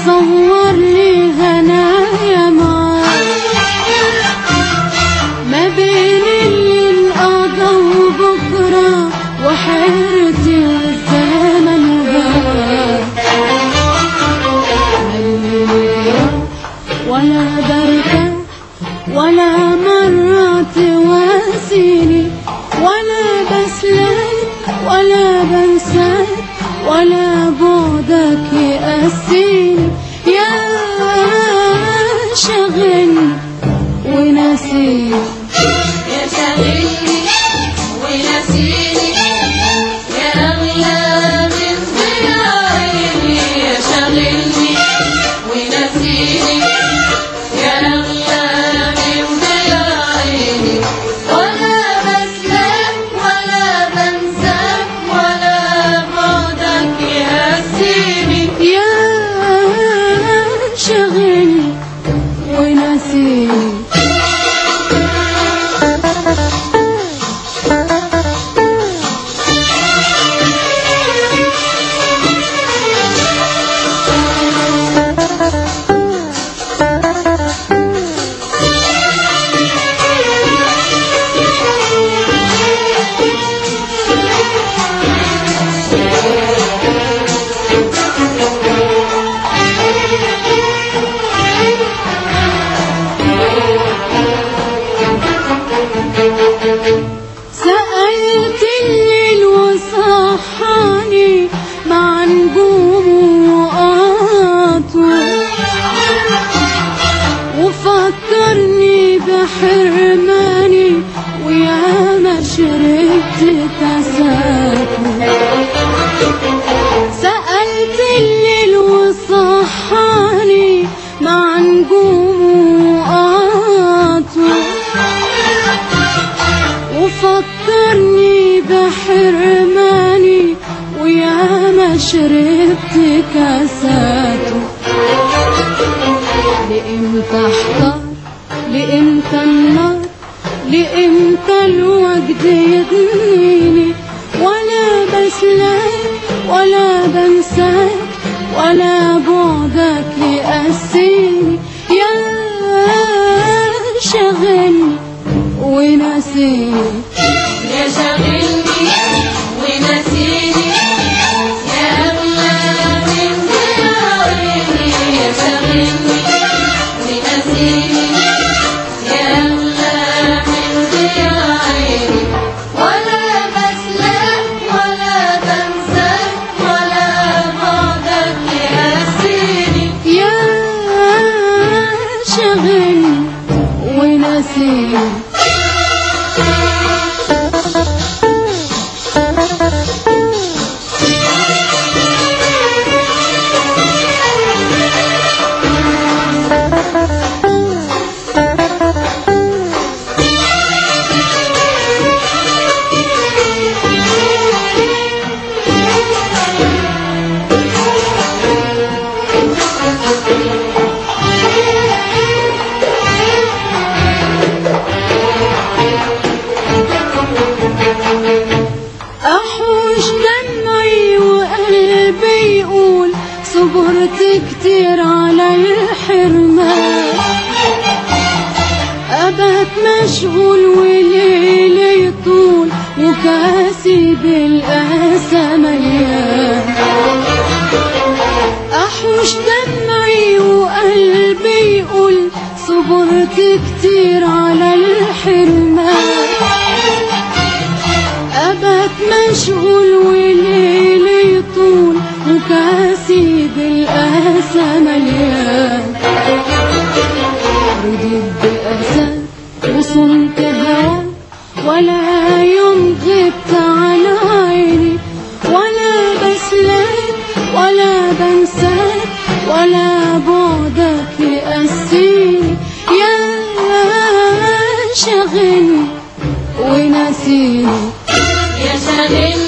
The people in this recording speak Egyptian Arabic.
صور لي هنايا معاك ما بين اللي انقضى وبكرة وحيرتي والزمن وهواك ولا برتاح ولا مرة تواسيني ولا بسلك ولا بنساك ولا بعدك يأسيني يا شغلني ونسيني يا شاغلني ونسيني يا أغلى من ضياعيني يا شاغلني ونسيني يا أغلى من ضياعيني ولا بسلك ولا بنساك ولا بعدك يهزيني يا شغلني ونسيني سألت الليل وصحاني مع نجوم وقاطه وفكرني بحرماني ويا ما شربت كاساته سألت الليل وصحاني مع نجوم وقاطه وفكرني بحرماني ويا ما شربت كاساته لإمتى احتار لإمتى النار لإمتى الوجد يضنيني ولا بسلاك ولا بنساك ولا بعدك يأسيني يا شغلني ونسيني يا شاغلني ونسيني يا أغلى من ضياعيني يا شاغلني ونسيني يا أغلى من ضياعيني ولا بسلك ولا بنساك ولا بعدك يهزيني يا شغلني ونسيني أحوش دمعي وقلبي يقول صبرت كتير على الحرمان أبات مشغول وليلي يطول وكاسي بالأسى مليان أحوش دمعي وقلبي يقول صبرت كتير على الحرمان أبات مشغول وليلي يطول وكاسي بالأسى مليان رديت بأسى وصلت هوا ولا يوم غبت عن عيني ولا بسلك ولا بنساك ولا بعدك يأسيني يا شغلني ونسيني يا شاغلني